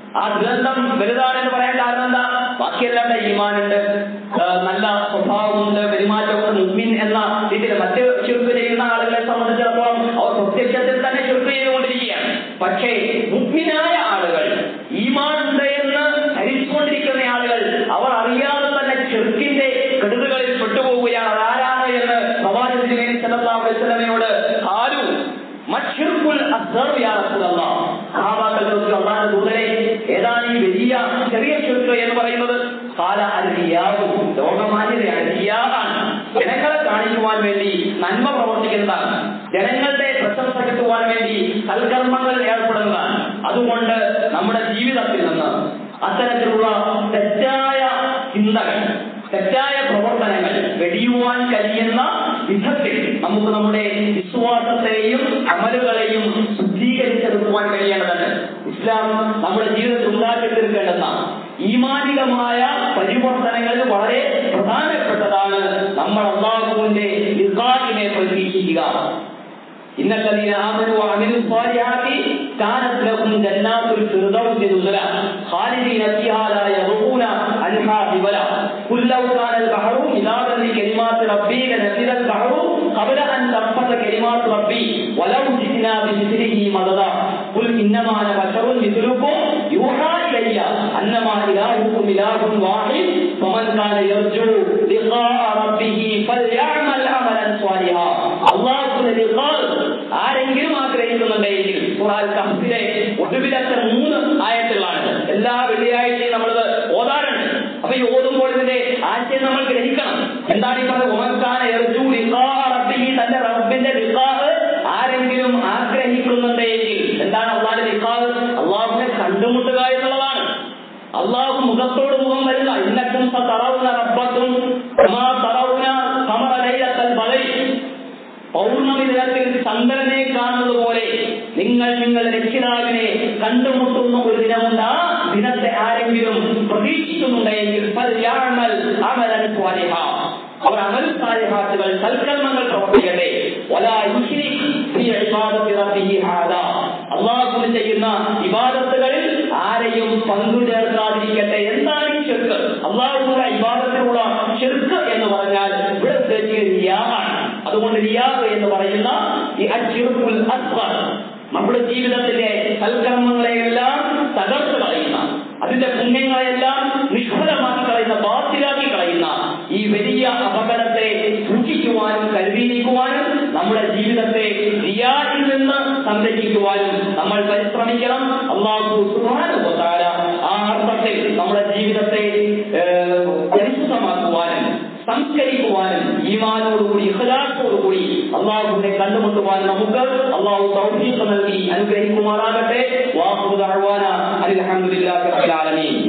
ആ ദുരന്തം വലുതാണെന്ന് പറയാൻ കാരണം എന്താ ബാക്കിയെല്ലാം ഈമാനുണ്ട് ആ, നല്ല സ്വഭാവമുണ്ട് പെരുമാറ്റമുണ്ട് മുഗ്മിൻ എന്ന രീതിയിൽ മറ്റ് ചുരുക്ക് ചെയ്യുന്ന ആളുകളെ സംബന്ധിച്ചിടത്തോളം അവർ പ്രത്യക്ഷത്തിൽ തന്നെ ചുരുക്ക് ചെയ്തുകൊണ്ടിരിക്കുകയാണ് പക്ഷേ മുഗ്മിനായ ആളുകൾ ഈമാനുണ്ട് എന്ന് ധരിച്ചുകൊണ്ടിരിക്കുന്ന ആളുകൾ അവർ അറിയാതെ തന്നെ ചെറുക്കിന്റെ കെടുതുകളിൽ പെട്ടുപോവുകയാണ് അതാരാണ് എന്ന് പ്രവാചകത്തിനെ സല്ലല്ലാഹു അലൈഹി വസല്ലമയോട് ആരും മഷിർക്കുൽ അസ്ഹർ യാ റസൂലല്ലാഹ് സഹാബാക്കൾ ചോദിച്ചു അള്ളാഹു ദൂതരെ ഏതാണ് ഈ വലിയ ചെറിയ ഷിർക്ക് എന്ന് പറയുന്നത് കാല അൽ റിയാബു ലോകമാന്യതയാണ് റിയാബാണ് ജനങ്ങളെ കാണിക്കുവാൻ വേണ്ടി നന്മ പ്രവർത്തിക്കുന്നതാണ് ജനങ്ങളുടെ പ്രശംസ കിട്ടുവാൻ വേണ്ടി സൽക്കർമ്മങ്ങൾ ഏർപ്പെടുന്നതാണ് അതുകൊണ്ട് നമ്മുടെ ജീവിതത്തിൽ നിന്ന് അത്തരത്തിലുള്ള തെറ്റായ ചിന്തകൾ തെറ്റായ പ്രവർത്തനങ്ങൾ വെടിയുവാൻ കഴിയുന്ന വിധത്തിൽ നമുക്ക് നമ്മുടെ വിശ്വാസത്തെയും അമലുകളെയും ശുദ്ധീകരിച്ചെടുക്കുവാൻ കഴിയേണ്ടതുണ്ട് ഇസ്ലാം നമ്മുടെ ജീവിതത്തിൽ ഉണ്ടാക്കിത്തീർക്കേണ്ടുന്ന ഈമാനികമായ പരിവർത്തനങ്ങളിൽ വളരെ പ്രധാനപ്പെട്ടതാണ് നമ്മൾ അള്ളാഹുവിന്റെ ഇസ്ലാമിനെ പ്രതീക്ഷിക്കുക إن الذين آمنوا وعملوا الصالحات كانت لهم جنات الفردوس نزلا خالدين فيها لا يبغون عنها حولا قل لو كان البحر مدادا لكلمات ربي لنفذ البحر قبل أن تنفذ كلمات ربي ولو جئنا بمثله مددا قل إنما أنا بشر مثلكم يوحى إلي أنما إلهكم إله واحد فمن كان يرجو لقاء ربه فليعمل عملا صالحا الله لقاء ആരെങ്കിലും ആഗ്രഹിക്കുന്നുണ്ടെങ്കിൽ ഖുർആൻ കഹ്ഫിലെ ഒടുവിലത്തെ മൂന്ന് ആയത്തുകളാണ് എല്ലാ വെള്ളിയാഴ്ചയും നമ്മളത് ഓതാറുണ്ട് അപ്പൊ ഈ ഓതുമ്പോൾ ഇതിന്റെ ആശയം നമ്മൾ ഗ്രഹിക്കണം എന്താണ് ഈ പറഞ്ഞത് ഒമൻകാന എർജു ലിഖാഅ റബ്ബിഹി തന്റെ റബ്ബിന്റെ ലിഖാഅ് ആരെങ്കിലും ആഗ്രഹിക്കുന്നുണ്ടെങ്കിൽ എന്താണ് അള്ളാഹിന്റെ ലിഖാഅ് അള്ളാഹുവിനെ കണ്ടുമുട്ടുക എന്നുള്ളതാണ് അള്ളാഹു മുഖത്തോട് മുഖം വരുന്ന ഇന്നക്കും തറവുന റബ്ബത്തും തറവുന കമറ ലൈലത്തൽ ബദരി പൗർണമി ദിനത്തിൽ ചന്ദ്രനെ കാണുന്നത് പോലെ നിങ്ങൾ നിങ്ങളുടെ രക്ഷിതാവിനെ കണ്ടുമുട്ടുന്ന ഒരു ദിനമുണ്ട് ആ ദിനത്തെ ആരെങ്കിലും പ്രതീക്ഷിക്കുന്നുണ്ടെങ്കിൽ ഫൽയഅമൽ അമലൻ സ്വാലിഹ. അവർ അമൽ സാലിഹാത്തുകൾ സൽക്കർമ്മങ്ങൾ പ്രവർത്തിക്കട്ടെ വലാ യുശ്രിക് ഫീ ഇബാദത്തി റബ്ബിഹി ഹാദാ. അള്ളാഹു ചെയ്യുന്ന ഇബാദത്തുകളിൽ ആരെയും പങ്കു ചേർക്കാതിരിക്കട്ടെ എന്താണ് ഈ ഷിർക്ക് അള്ളാഹുവിന്റെ ഇബാദത്തിലുള്ള ഷിർക്ക് എന്ന് പറഞ്ഞാൽ ഇവിടെ ഉദ്ദേശിക്കുന്നത് റിയാവാണ് അതുകൊണ്ട് റിയാവ് എന്ന് പറയുന്ന ഈ അഷിർക്കുൽ അസ്വർ നമ്മുടെ ജീവിതത്തിലെ സൽക്കർമ്മങ്ങളെയെല്ലാം തകർത്ത് കളയുന്ന അതിന്റെ പുണ്യങ്ങളെല്ലാം നിഷ്ഫലമാക്കി കളയുന്ന ബാത്തിലാക്കി കളയുന്ന ഈ വലിയ അപകടത്തെ സൂക്ഷിക്കുവാനും കരുതിയിരിക്കുവാനും നമ്മുടെ ജീവിതത്തെ റിയായിൽ നിന്ന് സംരക്ഷിക്കുവാനും നമ്മൾ പരിശ്രമിക്കണം അള്ളാഹു സുധാനുഭവത്താര ആ അർത്ഥത്തിൽ നമ്മുടെ ജീവിതത്തെ ഏഹ്, പരിശുദ്ധമാക്കുവാനും സംസ്കരിക്കുവാനും ഈമാനോടുകൂടി ഇഖലാസോടുകൂടി അള്ളാഹുവിനെ കണ്ടുമുട്ടുവാനും നമുക്ക് അള്ളാഹു തൗഫീഖ് നൽകി അനുഗ്രഹിക്കുമാറാകട്ടെ വാഹു ദഅവാന അൽഹംദുലില്ലാഹി റബ്ബിൽ ആലമീൻ